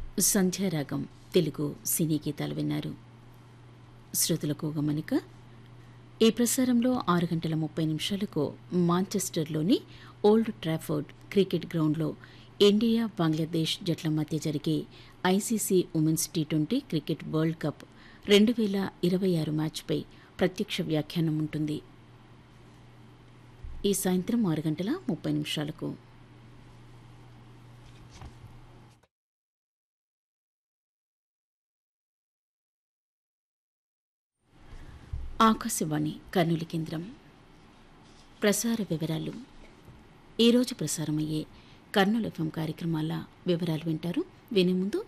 సంధ్యారాగం తెలుగు సినీ గీతాలు విన్నారు శ్రోతలకు గమనిక ఈ ప్రసారంలో ఆరు గంటల ముప్పై నిమిషాలకు మాంచెస్టర్లోని ఓల్డ్ ట్రాఫోర్డ్ క్రికెట్ గ్రౌండ్లో ఇండియా బంగ్లాదేశ్ జట్ల మధ్య జరిగే ICC women's T twenty cricket world cup రెండు వేల ఇరవై ఆరు మ్యాచ్పై ప్రత్యక్ష వ్యాఖ్యానం ఉంటుంది ఈ సాయంత్రం ఆరు గంటల ముప్పై నిమిషాలకు ఆకాశవాణి కర్నూలు కేంద్రం ప్రసార వివరాలు ఈరోజు ప్రసారమయ్యే కర్నూలు ఎఫ్ఎం కార్యక్రమాల వివరాలు వింటారు వినే ముందు